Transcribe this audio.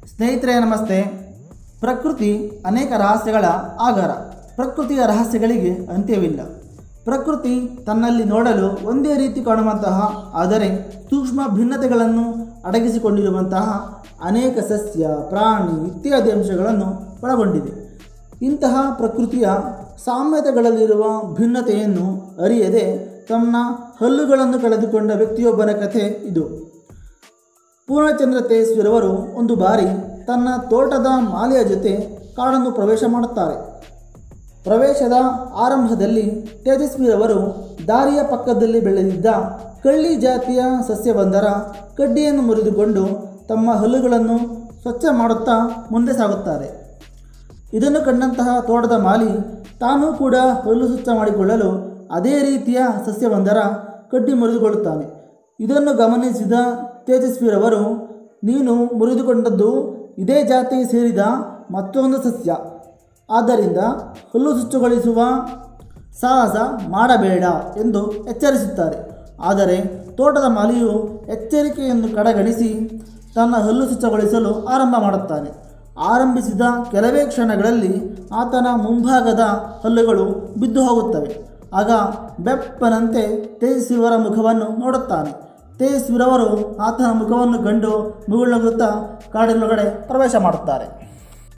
ಸ್ನೇಹಿತರೆ ನಮಸ್ತೆ ಪ್ರಕೃತಿ ಅನೇಕ ರಹಸ್ಯಗಳ ಆಗಾರ ಪ್ರಕೃತಿಯ ರಹಸ್ಯಗಳಿಗೆ ಅಂತ್ಯವಿಲ್ಲ ಪ್ರಕೃತಿ ತನ್ನಲ್ಲಿ ನೋಡಲು ಒಂದೇ ರೀತಿ ಕಾಣುವಂತಹ ಆದರೆ ಸೂಕ್ಷ್ಮ ಭಿನ್ನತೆಗಳನ್ನು ಅಡಗಿಸಿಕೊಂಡಿರುವಂತಹ ಅನೇಕ ಸಸ್ಯ ಪ್ರಾಣಿ ಇತ್ಯಾದಿ ಅಂಶಗಳನ್ನು ಒಳಗೊಂಡಿದೆ ಇಂತಹ ಪ್ರಕೃತಿಯ ಸಾಮ್ಯತೆಗಳಲ್ಲಿರುವ ಭಿನ್ನತೆಯನ್ನು ಅರಿಯದೆ ತನ್ನ ಹಲ್ಲುಗಳನ್ನು ಕಳೆದುಕೊಂಡ ವ್ಯಕ್ತಿಯೊಬ್ಬನ ಕಥೆ ಇದು ಪೂರ್ಣಚಂದ್ರ ತೇಜಸ್ವಿರವರು ಒಂದು ಬಾರಿ ತನ್ನ ತೋಟದ ಮಾಲಿಯ ಜೊತೆ ಕಾಡನ್ನು ಪ್ರವೇಶ ಮಾಡುತ್ತಾರೆ ಪ್ರವೇಶದ ಆರಂಭದಲ್ಲಿ ತೇಜಸ್ವಿರವರು ದಾರಿಯ ಪಕ್ಕದಲ್ಲಿ ಬೆಳೆದಿದ್ದ ಕಳ್ಳಿ ಜಾತಿಯ ಸಸ್ಯವೊಂದರ ಕಡ್ಡಿಯನ್ನು ಮುರಿದುಕೊಂಡು ತಮ್ಮ ಹಲ್ಲುಗಳನ್ನು ಸ್ವಚ್ಛ ಮಾಡುತ್ತಾ ಮುಂದೆ ಸಾಗುತ್ತಾರೆ ಇದನ್ನು ಕಂಡಂತಹ ತೋಟದ ಮಾಲಿ ತಾನೂ ಕೂಡ ಹಲ್ಲು ಸ್ವಚ್ಛ ಮಾಡಿಕೊಳ್ಳಲು ಅದೇ ರೀತಿಯ ಸಸ್ಯವೊಂದರ ಕಡ್ಡಿ ಮುರಿದುಕೊಳ್ಳುತ್ತಾನೆ ಇದನ್ನು ಗಮನಿಸಿದ ತೇಜಸ್ವಿರವರು ನೀನು ಮುರಿದುಕೊಂಡದ್ದು ಇದೇ ಜಾತಿಗೆ ಸೇರಿದ ಮತ್ತೊಂದು ಸಸ್ಯ ಆದ್ದರಿಂದ ಹುಲ್ಲು ಸ್ವಚ್ಛಗೊಳಿಸುವ ಸಾಹಸ ಮಾಡಬೇಡ ಎಂದು ಎಚ್ಚರಿಸುತ್ತಾರೆ ಆದರೆ ತೋಟದ ಮಾಲಿಯು ಎಚ್ಚರಿಕೆಯನ್ನು ಕಡೆಗಣಿಸಿ ತನ್ನ ಹಲ್ಲು ಸ್ವಚ್ಛಗೊಳಿಸಲು ಆರಂಭ ಮಾಡುತ್ತಾನೆ ಆರಂಭಿಸಿದ ಕೆಲವೇ ಕ್ಷಣಗಳಲ್ಲಿ ಆತನ ಮುಂಭಾಗದ ಹಲ್ಲುಗಳು ಬಿದ್ದು ಹೋಗುತ್ತವೆ ಆಗ ಬೆಪ್ಪನಂತೆ ತೇಜಸ್ವಿಯವರ ಮುಖವನ್ನು ನೋಡುತ್ತಾನೆ ತೇಜಸ್ವಿರವರು ಆತನ ಮುಖವನ್ನು ಕಂಡು ಮುಗುಳ್ನಗುತ್ತಾ ಕಾಡಿನೊಳಗಡೆ ಪ್ರವೇಶ ಮಾಡುತ್ತಾರೆ